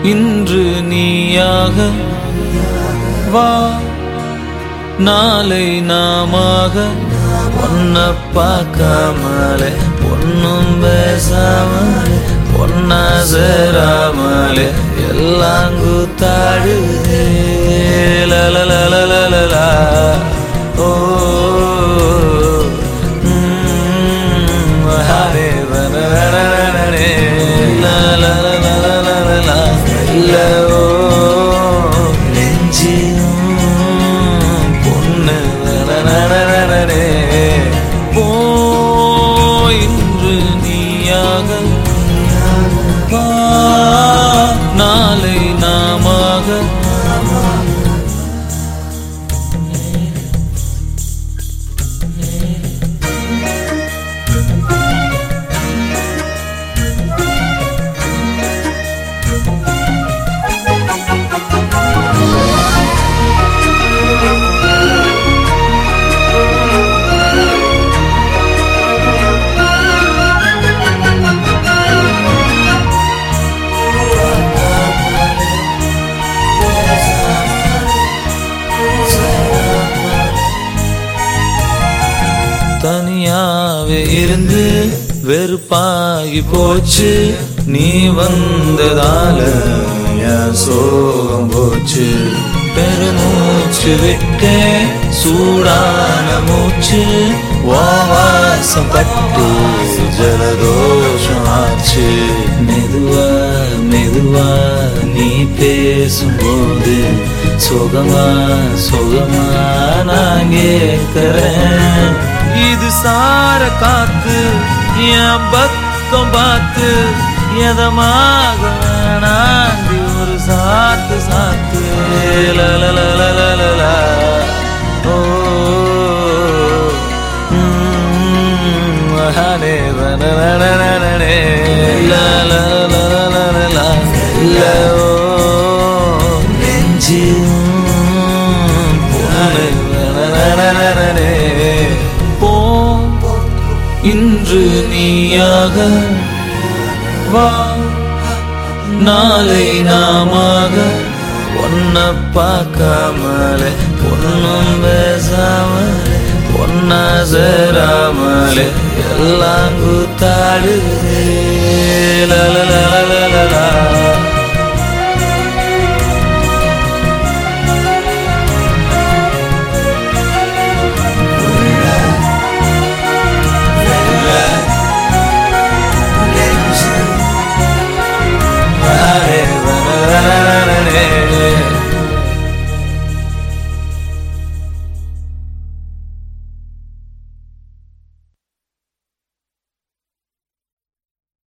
இன்று நீயாக வா நாளை நாமாக ஒன்ன பார்க்காமலே ஒன்னும் பேசாமலே ஒன்னா சேராமலே எல்லாம் கூத்தாடுதே லலலலலலலா. ஓ ம், ஹரே வனரணரணே. லலலலலலலா. இல்ல, ஓ, நெஞ்சிலும் பொண்ணு வனரணரணே. போ இன்று நீயாக வா, நாளை நாமாக தனியாவே இருந்து வெறுப்பாகி போச்சு நீ வந்ததால என் சோகம் போச்சு பெருமூச்சு விட்டே சூடான மூச்சு வாசம் பட்டு ஜலதோஷம் ஆச்சு மெதுவா மெதுவா நீ பேசும்போது சுகமா சுகமா நான் கேட்கிறேன் இது சார காத்து என் பக்கம் பார்த்து எதமாக வேணாண்டி ஒரு சாத்து சாத்து லலலலலலலா. ஓ ம், மகானே வனவனனனனே. லலலலலலலா. இல்ல, ஓ நெஞ்சிலும் பொண்ணு வனவனனனனே. போ இன்று நீயாக வா நாளை நாமாக ஒன்ன பார்க்காமலே ஒன்னும் பேசாமலே ஒன்னா சேராமலே எல்லாம் கூத்தாடுதே லலலலலலா.